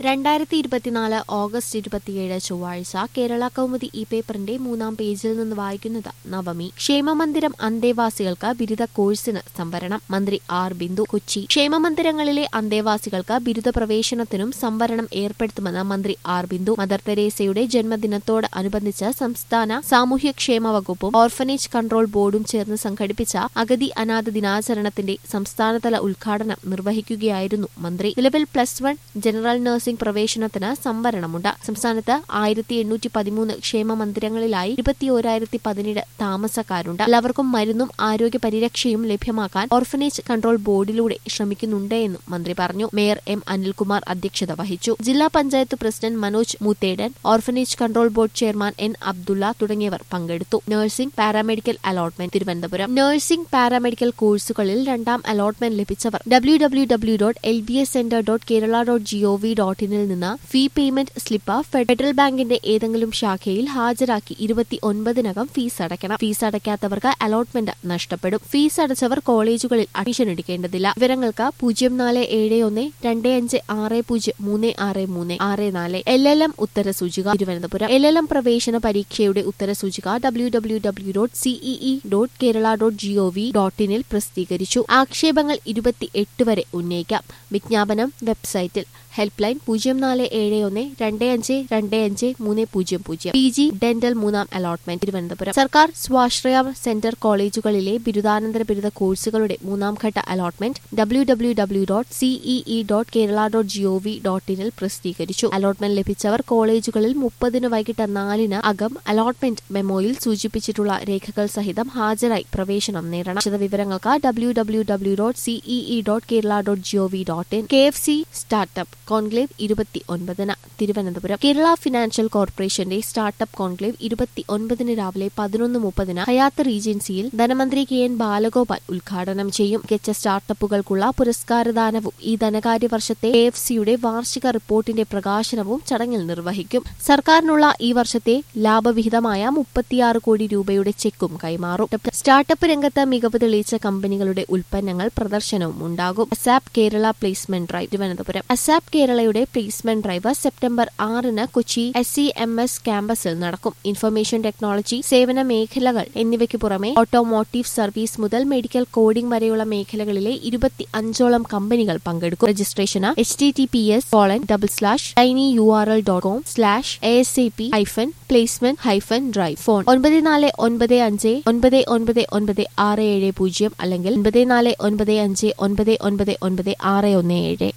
രണ്ടായിരത്തി ഇരുപത്തിനാല് ഓഗസ്റ്റ് ഇരുപത്തിയേഴ് ചൊവ്വാഴ്ച കേരള കൗമുദി ഈ പേപ്പറിന്റെ മൂന്നാം പേജിൽ നിന്ന് വായിക്കുന്നത് നവമി ക്ഷേമമന്ദിരം അന്തേവാസികൾക്ക് ബിരുദ കോഴ്സിന് സംവരണം മന്ത്രി ആർ ബിന്ദു കൊച്ചി ക്ഷേമമന്ദിരങ്ങളിലെ അന്തേവാസികൾക്ക് ബിരുദ പ്രവേശനത്തിനും സംവരണം ഏർപ്പെടുത്തുമെന്ന് മന്ത്രി ആർ ബിന്ദു മദർ തെരേസയുടെ ജന്മദിനത്തോട് അനുബന്ധിച്ച് സംസ്ഥാന സാമൂഹ്യക്ഷേമ വകുപ്പും ഓർഫനേജ് കൺട്രോൾ ബോർഡും ചേർന്ന് സംഘടിപ്പിച്ച അഗതി അനാഥ ദിനാചരണത്തിന്റെ സംസ്ഥാനതല ഉദ്ഘാടനം നിർവഹിക്കുകയായിരുന്നു മന്ത്രി നിലവിൽ പ്ലസ് വൺ ജനറൽ നഴ്സിംഗ് പ്രവേശനത്തിന് സംവരണമുണ്ട് സംസ്ഥാനത്ത് ആയിരത്തി എണ്ണൂറ്റി പതിമൂന്ന് ക്ഷേമ മന്ദിരങ്ങളിലായി ഇരുപത്തിയോരായിരത്തി പതിനേഴ് താമസക്കാരുണ്ട് എല്ലാവർക്കും മരുന്നും ആരോഗ്യ പരിരക്ഷയും ലഭ്യമാക്കാൻ ഓർഫനേജ് കൺട്രോൾ ബോർഡിലൂടെ ശ്രമിക്കുന്നുണ്ട് എന്നും മന്ത്രി പറഞ്ഞു മേയർ എം അനിൽകുമാർ അധ്യക്ഷത വഹിച്ചു ജില്ലാ panchayat president Manoj Muthedan orphanage control board chairman N Abdulla തുടങ്ങിയവർ പങ്കെടുത്തു nursing paramedical allotment Thiruvananthapuram nursing paramedical കോഴ്സുകളിൽ രണ്ടാം അലോട്ട്മെന്റ് ലഭിച്ചവർ W W W dot L B S centre dot Kerala dot GOV dot ഇനിൽ നിന്ന് ഫീ പേയ്മെന്റ് സ്ലിപ്പ് ഫെഡറൽ ബാങ്കിന്റെ ഏതെങ്കിലും ശാഖയിൽ ഹാജരാക്കി ഇരുപത്തി ഒൻപതിനകം ഫീസ് അടയ്ക്കണം ഫീസ് അടയ്ക്കാത്തവർക്ക് അലോട്ട്മെന്റ് നഷ്ടപ്പെടും ഫീസ് അടച്ചവർ കോളേജുകളിൽ അഡ്മിഷൻ എടുക്കേണ്ടതില്ല വിവരങ്ങൾക്ക് പൂജ്യം നാല് ഏഴ് ഒന്ന് രണ്ട് അഞ്ച് ആറ് പൂജ്യം മൂന്ന് ആറ് മൂന്ന് ആറ് നാല് എൽ എൽ എം ഉത്തരസൂചിക തിരുവനന്തപുരം എൽ എൽ എം പ്രവേശന പരീക്ഷയുടെ ഉത്തരസൂചിക W W W dot CEE dot Kerala dot GOV dot ഇനിൽ പ്രസിദ്ധീകരിച്ചു ആക്ഷേപങ്ങൾ ഇരുപത്തി എട്ട് വരെ ഉന്നയിക്കാം വിജ്ഞാപനം വെബ്സൈറ്റിൽ ഹെൽപ്പ് ലൈൻ പൂജ്യം നാല് ഏഴ് ഒന്ന് രണ്ട് അഞ്ച് രണ്ട് അഞ്ച് മൂന്ന് പൂജ്യം പൂജ്യം പി ജി ഡെന്റൽ മൂന്നാം അലോട്ട്മെന്റ് തിരുവനന്തപുരം സർക്കാർ സ്വാശ്രയ സെന്റർ കോളേജുകളിലെ ബിരുദാനന്തര ബിരുദ കോഴ്സുകളുടെ മൂന്നാം ഘട്ട allotment W W W dot CEE dot Kerala dot GOV dot ഇനിൽ പ്രസിദ്ധീകരിച്ചു അലോട്ട്മെന്റ് ലഭിച്ചവർ കോളേജുകളിൽ മുപ്പതിന് വൈകിട്ട് നാലിന് അകം അലോട്ട്മെന്റ് മെമ്മോയിൽ സൂചിപ്പിച്ചിട്ടുള്ള രേഖകൾ സഹിതം ഹാജരായി പ്രവേശനം നേടണം വിശദവിവരങ്ങൾക്ക് W W W dot CEE dot Kerala dot GOV dot in K F C startup conclave ഇരുപത്തി ഒൻപതിന് തിരുവനന്തപുരം കേരള ഫിനാൻഷ്യൽ കോർപ്പറേഷന്റെ സ്റ്റാർട്ടപ്പ് കോൺക്ലേവ് ഇരുപത്തി ഒൻപതിന് രാവിലെ പതിനൊന്ന് മുപ്പതിന് ഹയാത്ത് റീജൻസിയിൽ ധനമന്ത്രി കെ എൻ ബാലഗോപാൽ ഉദ്ഘാടനം ചെയ്യും മികച്ച സ്റ്റാർട്ടപ്പുകൾക്കുള്ള പുരസ്കാരദാനവും ഈ ധനകാര്യ വർഷത്തെ കെ എഫ് സിയുടെ വാർഷിക റിപ്പോർട്ടിന്റെ പ്രകാശനവും ചടങ്ങിൽ നിർവഹിക്കും സർക്കാരിനുള്ള ഈ വർഷത്തെ ലാഭവിഹിതമായ മുപ്പത്തിയാറ് കോടി രൂപയുടെ ചെക്കും കൈമാറും സ്റ്റാർട്ടപ്പ് രംഗത്ത് മികവ് തെളിയിച്ച കമ്പനികളുടെ ഉൽപ്പന്നങ്ങൾ പ്രദർശനവും ഉണ്ടാകും ASAP Kerala placement drive Thiruvananthapuram ASAP കേരളയുടെ പ്ലേസ്മെന്റ് ഡ്രൈവ് സെപ്റ്റംബർ ആറിന് Kochi S C M S ക്യാമ്പസിൽ നടക്കും ഇൻഫർമേഷൻ ടെക്നോളജി സേവന മേഖലകൾ എന്നിവയ്ക്ക് പുറമെ ഓട്ടോമോട്ടീവ് സർവീസ് മുതൽ മെഡിക്കൽ കോഡിംഗ് വരെയുള്ള മേഖലകളിലെ ഇരുപത്തി അഞ്ചോളം കമ്പനികൾ പങ്കെടുക്കും രജിസ്ട്രേഷന് H T T P S colon double slash tiny U R L dot com slash A S A P hyphen placement hyphen drive phone ഒൻപത് നാല് ഒൻപത് അഞ്ച് ഒൻപത് ഒൻപത് ഒൻപത് ആറ് ഏഴ് പൂജ്യം അല്ലെങ്കിൽ ഒൻപത് നാല് ഒൻപത് അഞ്ച് ഒൻപത് ഒൻപത് ഒൻപത് ആറ് ഒന്ന് ഏഴ്